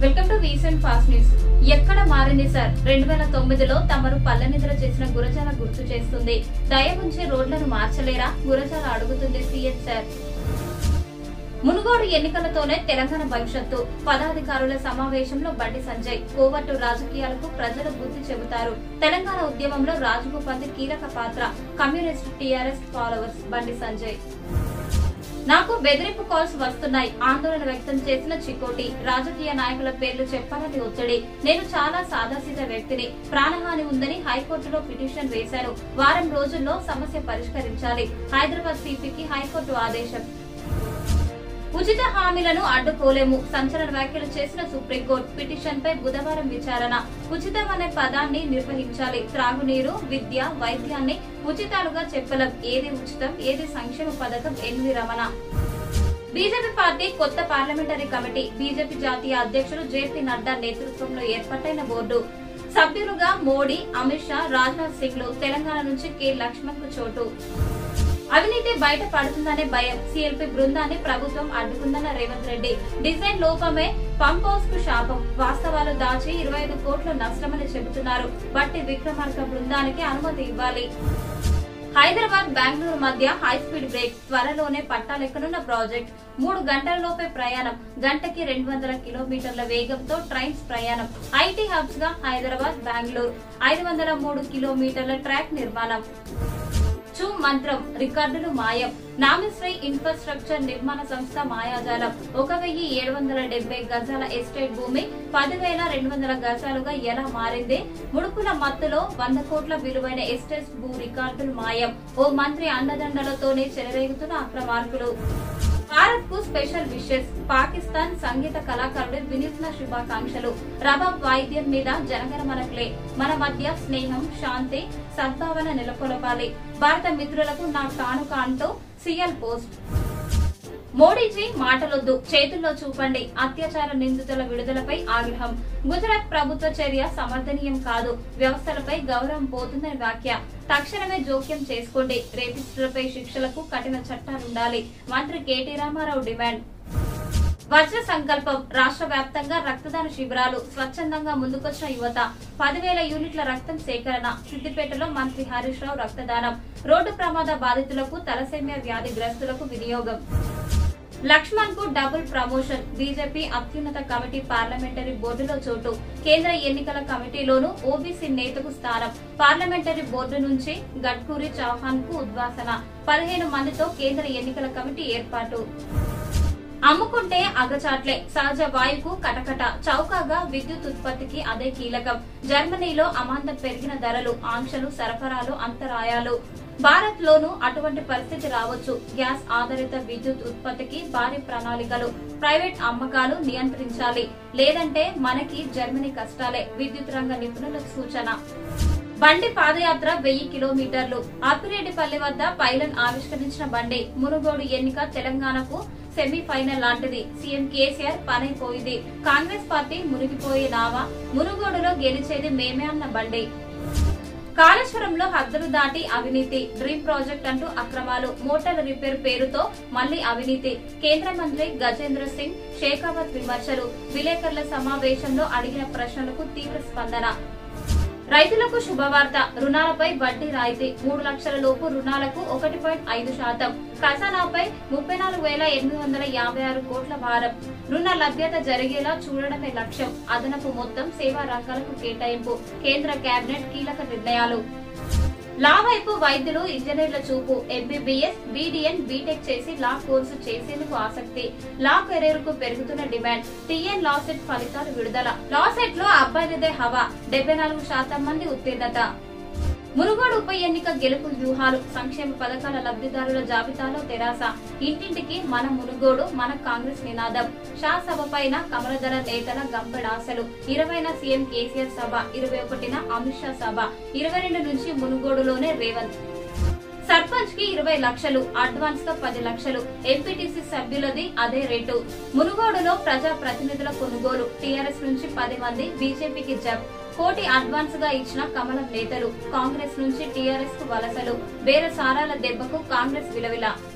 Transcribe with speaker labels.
Speaker 1: welcome to recent fast news ఎక్కడ మారింది sir రెండు వేల తొమ్మిదిలో తమరు పల్లె నిద్ర చేసిన గురజాల గుర్తు చేస్తుంది దయ ఉంచి రోడ్లను మార్చలేరా గురజాల అడుగుతుంది సీఎం సార్ మునుగోడు ఎన్నికలతోనే తెలంగాణ భవిష్యత్తు పదాధికారుల సమావేశంలో బండి సంజయ్ కోవట్టు రాజకీయాలకు ప్రజలు బుద్ధి చెబుతారు తెలంగాణ ఉద్యమంలో రాజభూపతి కీలక పాత్ర కమ్యూనిస్ట్ టీఆర్ఎస్ ఫాలోవర్స్ బండి సంజయ్ నాకు బెదిరింపు కాల్స్ వస్తున్నాయి ఆందోళన వ్యక్తం చేసిన చికోటి రాజకీయ నాయకుల పేర్లు చెప్పాలని ఒత్తిడి నేను చాలా సాదాసీద వ్యక్తిని ప్రాణహాని ఉందని హైకోర్టులో పిటిషన్ వేశాను వారం రోజుల్లో సమస్య పరిష్కరించాలి హైదరాబాద్ సిపికి హైకోర్టు ఆదేశం ఉచిత హామీలను అడ్డుకోలేము సంచలన వ్యాఖ్యలు చేసిన సుప్రీంకోర్టు పిటిషన్ పై బుధవారం విచారణ ఉచితం అనే పదాన్ని నిర్వహించాలి త్రాగునీరు విద్య వైద్యాన్ని ఉచితాలుగా చెప్పలేం ఏది ఉచితం ఏది సంక్షేమ పథకం ఎనిమిది రమణ బీజేపీ పార్టీ కొత్త పార్లమెంటరీ కమిటీ బీజేపీ జాతీయ అధ్యక్షులు జేపీ నడ్డా నేతృత్వంలో ఏర్పాటైన బోర్డు సభ్యులుగా మోడీ అమిత్ షా రాజ్నాథ్ సింగ్ లు తెలంగాణ నుంచి కె లక్ష్మణ్ కు చోటు అవినీతి బయట పడుతుందనే భయం సీఎల్పీ బృందాన్ని ప్రభుత్వం అడ్డుకుందన్న రేవంత్ రెడ్డి డిజైన్ లోపమే పంప్ హౌస్ కు శాపం వాస్తవాలు దాచి ఇరవై ఐదు కోట్ల నష్టమని చెబుతున్నారు బట్టి విక్రమార్క బృందానికి అనుమతి ఇవ్వాలి హైదరాబాద్ బెంగళూరు మధ్య హై స్పీడ్ బ్రేక్ త్వరలోనే పట్టాలెక్కనున్న ప్రాజెక్ట్ మూడు గంటలలోపే ప్రయాణం గంటకి రెండు వందల కిలోమీటర్ల వేగంతో ట్రైన్స్ ప్రయాణం ఐటీ హబ్స్ గా హైదరాబాద్ బెంగళూరు ఐదు వందల మూడు కిలోమీటర్ల ట్రాక్ నిర్మాణం చు మంత్రం రికార్డులు మాయం నామిశ్రీ ఇన్ఫ్రాస్ట్రక్చర్ నిర్మాణ సంస్థ మాయాజాలం ఒక వెయ్యి ఏడు వందల డెబ్బై గజాల ఎస్టేట్ భూమి పదివేల రెండు వందల గజాలుగా ఎలా మారింది ముడుపుల మత్తులో వంద కోట్ల విలువైన ఎస్టేట్ భూ రికార్డులు మాయం ఓ మంత్రి అండదండలతోనే చెలరేగుతున్న అక్రమార్కులు భారత్ కు స్పెషల్ విషెస్ పాకిస్తాన్ సంగీత కళాకారుడు వినూత్న శుభాకాంక్షలు రబాబ్ వాయిద్యం మీద జనగణమనకులే మన మధ్య స్నేహం శాంతి సద్భావన నెలకొల్పాలి భారత మిత్రులకు నా కానుక అంటూ సీఎల్ పోస్ట్ మోడీజీ మాటలొద్దు చేతుల్లో చూపండి అత్యాచార నిందితుల విడుదలపై ఆగ్రహం గుజరాత్ ప్రభుత్వ చర్య సమర్థనీయం కాదు వ్యవస్థలపై గౌరవం పోతుందని వ్యాఖ్య తక్షణమే జోక్యం చేసుకోండి రేపిస్టులపై శిక్షలకు కఠిన చట్టాలుండాలి మంత్రి కేటీ రామారావు డిమాండ్ వజ్ర సంకల్పం రాష్ట్ర వ్యాప్తంగా రక్తదాన శిబిరాలు స్వచ్ఛందంగా ముందుకొచ్చిన యువత పదివేల యూనిట్ల రక్తం సేకరణ సిద్దిపేటలో మంత్రి హరీష్ రావు రక్తదానం రోడ్డు ప్రమాద బాధితులకు తలసేమియా వ్యాధిగ్రస్తులకు వినియోగం లక్ష్మణ్ కు డబుల్ ప్రమోషన్ బీజేపీ అత్యున్నత కమిటీ పార్లమెంటరీ బోర్డులో చోటు కేంద్ర ఎన్నికల కమిటీలోనూ ఓబీసీ నేతకు స్థానం పార్లమెంటరీ బోర్డు నుంచి గడ్కూరి చౌహాన్ కు ఉద్వాసన పదిహేను మందితో కేంద్ర ఎన్నికల కమిటీ ఏర్పాటు అమ్ముకుంటే అగచాట్లే సహజ వాయువుకు కటకట చౌకగా విద్యుత్ ఉత్పత్తికి అదే కీలకం జర్మనీలో అమాంతం పెరిగిన ధరలు ఆంక్షలు సరఫరాలు అంతరాయాలు భారత్ లోనూ అటువంటి పరిస్థితి రావచ్చు గ్యాస్ ఆధారిత విద్యుత్ ఉత్పత్తికి భారీ ప్రణాళికలు ప్రైవేట్ అమ్మకాలు నియంత్రించాలి లేదంటే మనకి జర్మనీ కష్టాలే విద్యుత్ రంగ నిపుణుల సూచన బండి పాదయాత్ర వెయ్యి కిలోమీటర్లు అప్పిరెడ్డిపల్లి వద్ద పైలన్ ఆవిష్కరించిన బండి మునుగోడు ఎన్నిక తెలంగాణకు సెమీఫైనల్ లాంటిది సీఎం కేసీఆర్ పనైపోయింది కాంగ్రెస్ పార్టీ మునిగిపోయే నావా మునుగోడులో గెలిచేది మేమే అన్న బండి కాళేశ్వరంలో హద్దులు దాటి అవినీతి డ్రీమ్ ప్రాజెక్ట్ అంటూ అక్రమాలు మోటార్ రిపేర్ పేరుతో మళ్లీ అవినీతి కేంద్ర మంత్రి గజేంద్ర సింగ్ షేకావత్ విమర్శలు విలేకరుల సమావేశంలో అడిగిన ప్రశ్నలకు తీవ్ర స్పందన రైతులకు శుభవార్త రుణాలపై వడ్డీ రాయితీ మూడు లక్షల లోపు రుణాలకు ఒకటి పాయింట్ ఐదు శాతం ఖజానాపై ముప్పై నాలుగు వేల ఎనిమిది వందల యాభై ఆరు కోట్ల భారం రుణ లభ్యత జరిగేలా చూడడమే లక్ష్యం అదనపు మొత్తం సేవా రంగాలకు కేటాయింపు కేంద్ర కేబినెట్ కీలక నిర్ణయాలు లా వైపు వైద్యులు ఇంజనీర్ల చూపు ఎంబీబీఎస్ బీడీఎన్ బీటెక్ చేసి లా కోర్సు చేసేందుకు ఆసక్తి లా కెరీర్ కు పెరుగుతున్న డిమాండ్ టీఎన్ లా సెట్ ఫలితాలు విడుదల లా సెట్ లో అబ్బాయిలదే హవా డెబ్బై నాలుగు శాతం మంది ఉత్తీర్ణత మునుగోడు ఉప ఎన్నిక గెలుపు వ్యూహాలు సంక్షేమ పథకాల లబ్ధిదారుల జాబితాలో తెరాస ఇంటింటికి మన మునుగోడు మన కాంగ్రెస్ నినాదం షా సభ పైన కమలదళ నేతల గంపెడాసలు ఇరవైన సీఎం కేసీఆర్ సభ ఇరవై ఒకటిన అమిత్ షా సభ ఇరవై రెండు నుంచి మునుగోడులోనే రేవంత్ సర్పంచ్ కి ఇరవై లక్షలు అడ్వాన్స్ గా పది లక్షలు ఎంపీటీసీ సభ్యులది అదే రేటు మునుగోడులో ప్రజా ప్రతినిధుల కొనుగోలు టీఆర్ఎస్ నుంచి పది మంది బీజేపీకి జబ్ కోటి అడ్వాన్స్ గా ఇచ్చిన కమలం నేతలు కాంగ్రెస్ నుంచి టీఆర్ఎస్ కు వలసలు బేర సారాల దెబ్బకు కాంగ్రెస్ విలవిల